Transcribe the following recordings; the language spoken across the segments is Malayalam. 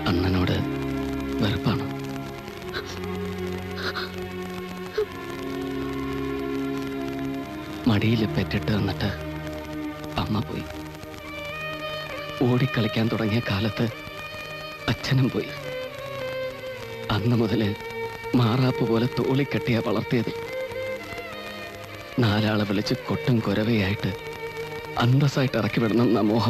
അണ്ണനോട് വെറുപ്പാണ് മടിയിൽ പെറ്റിട്ട് വന്നിട്ട് അമ്മ പോയി ഓടിക്കളിക്കാൻ തുടങ്ങിയ കാലത്ത് അച്ഛനും പോയി അന്ന് മുതല് മാറാപ്പ് പോലെ തോളിക്കെട്ടിയാ വളർത്തിയത് നാലാളെ വിളിച്ച് കൊട്ടും കുരവയായിട്ട് അന്തസ്സായിട്ട് ഇറക്കി വിടണമെന്ന മോഹം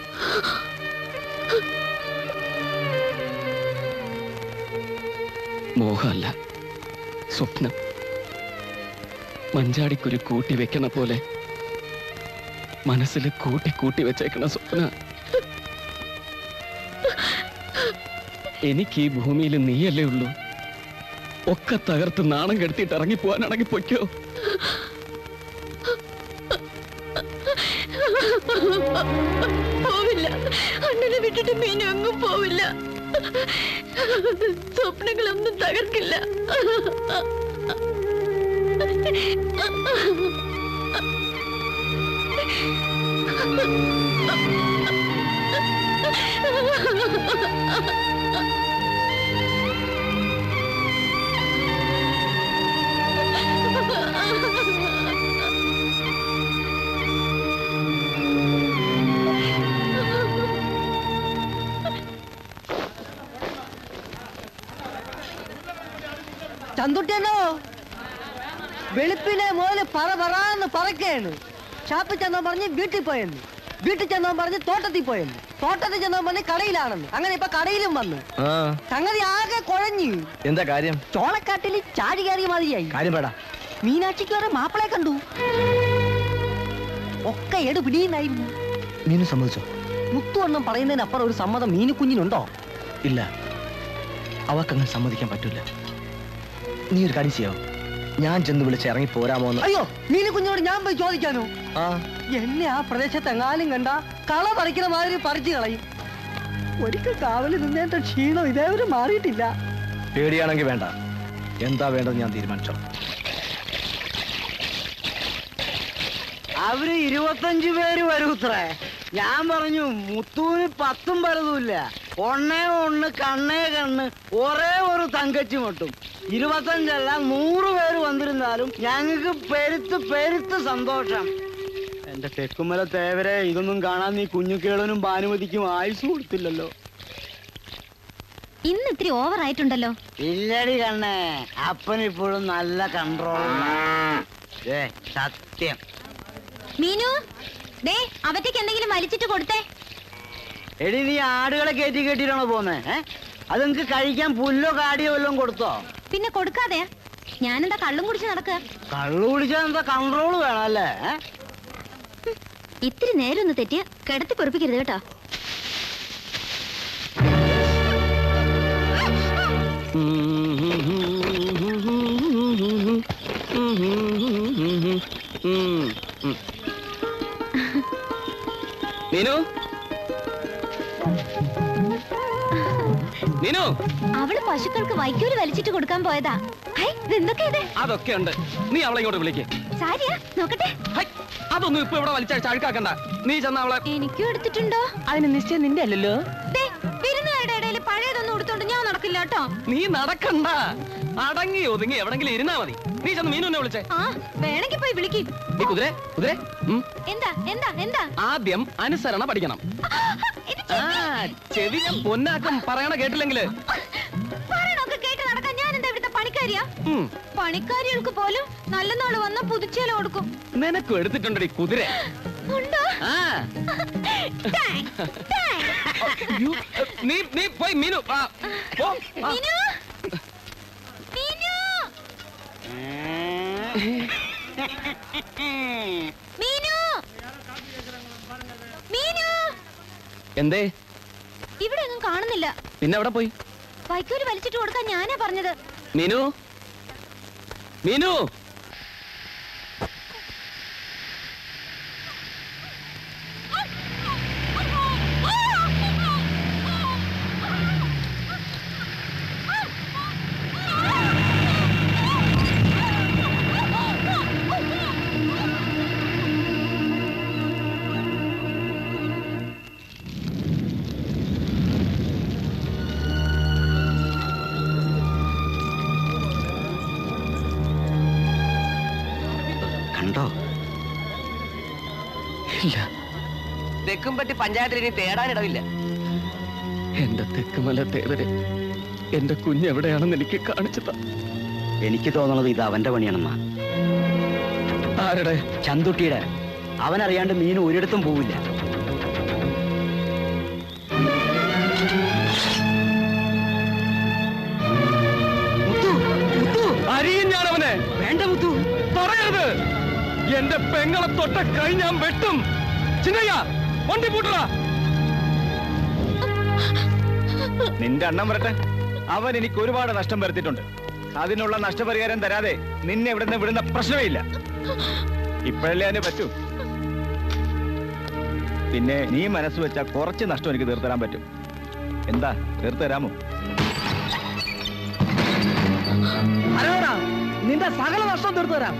മോഹമല്ല സ്വപ്നം മഞ്ചാടിക്കൊരു കൂട്ടി വെക്കണ പോലെ മനസ്സിൽ കൂട്ടി കൂട്ടി വെച്ചേക്കണ സ്വപ്ന എനിക്ക് ഈ ഭൂമിയിൽ നീയല്ലേ ഉള്ളൂ ഒക്കെ തകർത്ത് നാണം കെടുത്തിട്ട് ഇറങ്ങിപ്പോവാനാണെങ്കിൽ പൊയ്ക്കോ പോവില്ല അണ്ണനെ വിട്ടിട്ട് മീനും എങ്ങും പോവില്ല സ്വപ്നങ്ങളൊന്നും തകർക്കില്ല ചന്തുട്ടിയല്ലോ വെളുപ്പിനെ മുതല് പറ പറയാന്ന് പറക്കാണ് ഷാപ്പിൽ ചെന്നോ പറഞ്ഞ് വീട്ടിൽ പോയെന്ന് വീട്ടിൽ ചെന്നോ പറഞ്ഞ് തോട്ടത്തിൽ പോയെന്ന് തോട്ടത്തിൽ ചെന്നോ പറഞ്ഞ് കടയിലാണെന്ന് അങ്ങനെ ഇപ്പൊ കടയിലും വന്നു സംഗതി ആകെ കുഴഞ്ഞു എന്താ കാര്യം ചോളക്കാട്ടിൽ ചാടി കയറിയ മാതിരിയായി കാര്യം പേടാ മീനാക്ഷിക്ക് വരെ മാപ്പിളെ കണ്ടു ഒക്കെ എടു പിടിയുന്നായിരുന്നു മീനു സമ്മതിച്ചോ മുത്തുവണ്ണം പറയുന്നതിനപ്പുറം ഒരു സമ്മതം മീനു കുഞ്ഞിനുണ്ടോ ഇല്ല അവക്കങ്ങനെ സമ്മതിക്കാൻ പറ്റൂല നീ ഒരു കാര്യം ചെയ്യാവോ ഞാൻ ചെന്ന് വിളിച്ച് ഇറങ്ങി പോരാമോ എന്ന് അയ്യോ മീനു കുഞ്ഞോട് ഞാൻ പോയി ചോദിക്കാനോ ആ എന്നെ ആ പ്രദേശത്ത് എങ്ങാനും കണ്ട കള പറിക്കുന്ന മാതിരി പറിച്ചു കളയും ഒരിക്കൽ കാവലിൽ നിന്നേന്റെ ക്ഷീണം ഇതേവരെ മാറിയിട്ടില്ല പേടിയാണെങ്കിൽ വേണ്ട എന്താ വേണ്ടത് ഞാൻ തീരുമാനിച്ചോ അവര് ഇരുപത്തഞ്ചു പേര് വരൂത്രേ ഞാൻ പറഞ്ഞു മുത്തൂന് പത്തും പലതുമില്ല ഒന്നേ ഒന്ന് കണ്ണേ കണ്ണ് ഒരേ ഒരു തങ്കച്ചി മട്ടും ഇരുപത്തഞ്ചല്ല നൂറ് പേര് വന്നിരുന്നാലും ഞങ്ങൾക്ക് പെരുത്ത് പെരുത്ത് സന്തോഷം എന്റെ തെക്കുമല തേവരെ ഇതൊന്നും കാണാൻ നീ കുഞ്ഞുക്കേളനും ഭാനുമതിക്കും ആയുസ് കൊടുത്തില്ലല്ലോ ഇന്ന് ഇത്തിരി ഓവർ ആയിട്ടുണ്ടല്ലോ ഇല്ലടി കണ്ണേ അപ്പനിപ്പോഴും നല്ല കൺട്രോൾ സത്യം മീനു ദേ അവറ്റയ്ക്ക് എന്തെങ്കിലും വലിച്ചിട്ട് കൊടുത്തേ എടി നീ ആടുകളെ കയറ്റി കെട്ടിട്ടാണോ പോന്നെ ഏ അത് നിങ്ങക്ക് കഴിക്കാൻ പുല്ലോ കാടിയോ വല്ലതും കൊടുത്തോ പിന്നെ കൊടുക്കാതെ ഞാനെന്താ കള്ളും കുടിച്ച് നടക്കുക കള്ളു കുടിച്ചാൽ എന്താ കൺട്രോൾ വേണം അല്ലേ ഏ? ഇത്തിരി നേരം ഒന്ന് തെറ്റിയ കിടത്തി പൊറപ്പിക്കരുത് കേട്ടോ നീനു നീനു അവള് പശുക്കൾക്ക് വൈക്കോല് വലിച്ചിട്ട് കൊടുക്കാൻ പോയതാ ഹൈ, ഇതെന്തൊക്കെ ഇത് അതൊക്കെ ഉണ്ട് നീ അവളെ ഇങ്ങോട്ട് വിളിക്കേ സാരിയാ നോക്കട്ടെ അതൊന്നും ഇപ്പൊ ഇവിടെ വലിച്ച അഴുക്കാക്കണ്ട നീ ചെന്ന അവളെ എനിക്കും എടുത്തിട്ടുണ്ടോ അതിന് നിശ്ചയം നിന്റെ അല്ലല്ലോ ദേ, വിരുന്നുകാരുടെ ഇടയിൽ പഴയതൊന്നും എടുത്തോണ്ട് ഞാൻ നടക്കില്ല കേട്ടോ നീ നടക്കണ്ട അടങ്ങി ഒതുങ്ങി എവിടെങ്കിലും ഇരുന്നാ മതി നീ ചെന്ന് മീനുനെ വിളിച്ചേ ആ വേണമെങ്കിൽ പോയി വിളിക്കും നീ കുതിരെ കുതിരെ ഉം. എന്താ എന്താ എന്താ ആദ്യം അനുസരണ പഠിക്കണം ഇത് ആ ചെവി ഞാൻ പൊന്നാക്കും പറയണ കേട്ടില്ലെങ്കില് പറയണൊക്കെ കേട്ട് നടക്കാൻ ഞാൻ എന്താ ഇവിടുത്തെ പണിക്കാരിയാ ഉം. പണിക്കാരികൾക്ക് പോലും നല്ല നാള് വന്ന പുതുച്ചേല കൊടുക്കും നിനക്കും എടുത്തിട്ടുണ്ടടി കുതിര ഉണ്ടോ ആ ടാങ്, ടാങ്. അയ്യോ, നീ നീ പോയി മീനു ആ, പോ ആ. മീനു മീനു മീനു മീനു എന്തേ ഇവിടെ ഒന്നും കാണുന്നില്ല പിന്നെ എവിടെ പോയി വൈക്കോല് വലിച്ചിട്ട് കൊടുക്കാൻ ഞാനാ പറഞ്ഞത് മീനു മീനു തെക്കുംപറ്റി പഞ്ചായത്തിൽ ഇനി തേടാനിടവില്ല എന്റെ തെക്കുമല തേവരെ എന്റെ കുഞ്ഞെവിടെയാണെന്ന് എനിക്ക് കാണിച്ചു താ എനിക്ക് തോന്നുന്നത് ഇത് അവന്റെ പണിയാണെന്നാ ആരുടെ ചന്തുട്ടിയുടെ അവനറിയാണ്ട് മീൻ ഒരിടത്തും പോവില്ല അറിയും ഞാൻ അവനെ വേണ്ട മുത്തു പറയരുത് എന്റെ പെങ്ങളെ തൊട്ട കൈ ഞാൻ വെട്ടും ചിന്നയ്യ വണ്ടി പൂട്ടറ നിന്റെ അണ്ണം വരട്ടെ അവൻ എനിക്ക് ഒരുപാട് നഷ്ടം വരുത്തിയിട്ടുണ്ട് അതിനുള്ള നഷ്ടപരിഹാരം തരാതെ നിന്നെ ഇവിടുന്ന് വിടുന്ന പ്രശ്നമേ ഇല്ല ഇപ്പോഴല്ലേ അതിന് പറ്റൂ പിന്നെ നീ മനസ്സ് വെച്ചാൽ കുറച്ച് നഷ്ടം എനിക്ക് തീർത്തരാൻ പറ്റും എന്താ തീർത്തു തരാമോ അരോടാ നിന്റെ സകല നഷ്ടം തീർത്തു തരാം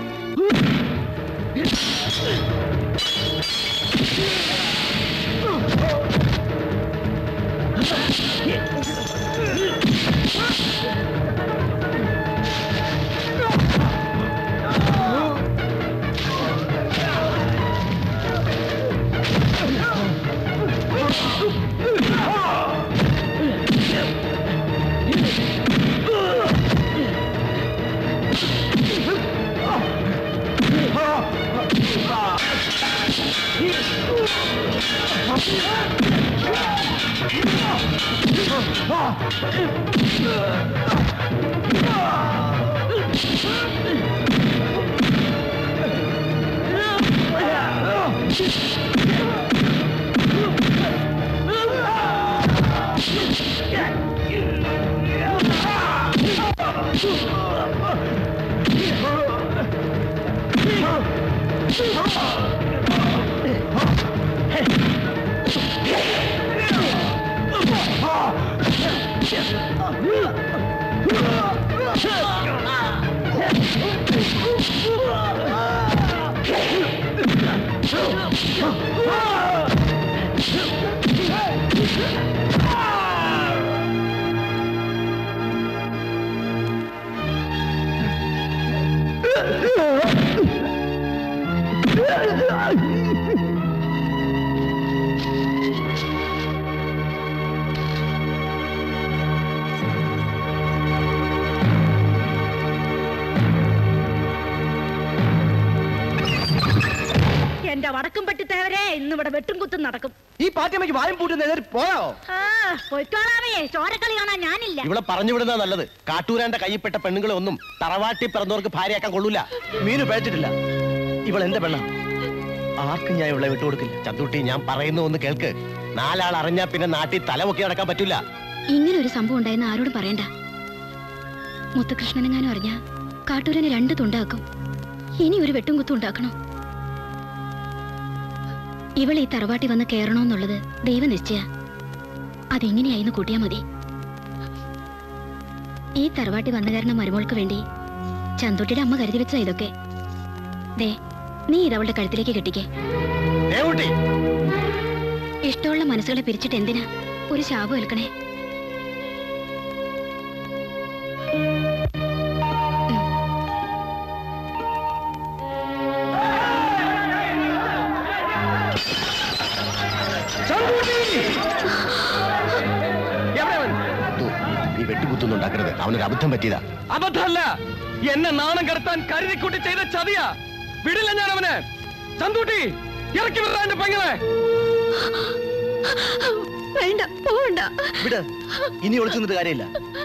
എന്റെ വടക്കും പറ്റിത്തേവരെ ഇന്നിവിടെ വെട്ടും കുത്തും നടക്കും ഈ പാറ്റമ്മയ്ക്ക് വായും പൂട്ടുന്ന പോയോ ആ പൊയ്ക്കോളാമേ ചോരക്കളി കാണാൻ ഞാനില്ല ഇവിടെ പറഞ്ഞു വിടുന്ന നല്ലത് കാട്ടൂരാന്റെ കയ്യിൽപ്പെട്ട പെണ്ണുങ്ങളെ ഒന്നും തറവാട്ടി പിറന്നവർക്ക് ഭാര്യയാക്കാൻ കൊള്ളൂല മീനു പേടിച്ചിട്ടില്ല ഇവൾ എന്റെ പെണ്ണ ആർക്കും ഞാൻ ഇവളെ വിട്ടുകൊടുക്കില്ല ചന്തുട്ടി ഞാൻ പറയുന്ന ഒന്ന് കേൾക്ക് നാലാൾ അറിഞ്ഞാ പിന്നെ നാട്ടിൽ തലമൊക്കെ നടക്കാൻ പറ്റൂല ഇങ്ങനെ ഒരു സംഭവം ഉണ്ടായെന്ന് ആരോടും പറയണ്ട മുത്തുകൃഷ്ണനെങ്ങാനും അറിഞ്ഞ കാട്ടൂരനെ രണ്ട് തുണ്ടാക്കും ഇനി ഒരു വെട്ടും കുത്തും ഉണ്ടാക്കണം ഇവൾ ഈ തറവാട്ടി വന്ന് കയറണോന്നുള്ളത് ദൈവനിശ്ചയ അതെങ്ങനെയായിന്ന് കൂട്ടിയാ മതി ഈ തറവാട്ടി വന്നു കയറുന്ന മരുമോൾക്ക് വേണ്ടി ചന്തുട്ടിയുടെ അമ്മ കരുതി വെച്ച ഇതൊക്കെ ദേ നീ ഇതവളുടെ കഴുത്തിലേക്ക് കെട്ടിക്കേ ദേവുട്ടി ഇഷ്ടമുള്ള മനസ്സുകളെ പിരിച്ചിട്ട് എന്തിനാ ഒരു ശാപം ഏൽക്കണേ നീ വെട്ടുകുത്തൊന്നും ഉണ്ടാക്കരുത് അവനൊരു അബദ്ധം പറ്റിയതാ അബദ്ധമല്ല എന്നെ നാണം കടത്താൻ കരുതിക്കൂട്ടി ചെയ്ത ചതിയാ വിടില്ല ഞാൻ അവന് ചന്തൂട്ടി ഇറക്കി വിടാ എന്റെ പെങ്ങളെ വേണ്ട പോവണ്ട വിട് ഇനി ഒളിച്ചു നിന്നിട്ട് കാര്യമില്ല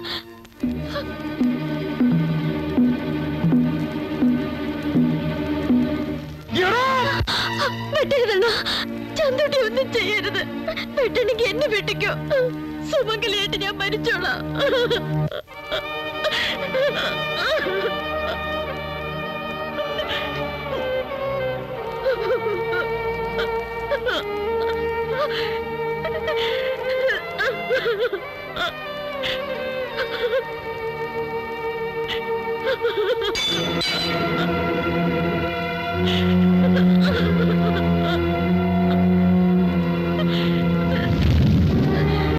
വെട്ടരുതണ്ണ ചന്തോട്ടി ഒന്നും ചെയ്യരുത് വെട്ടണെങ്കിൽ എന്നെ വെട്ടിക്കോ സുമംഗലിയായിട്ട് ഞാൻ മരിച്ചോളാം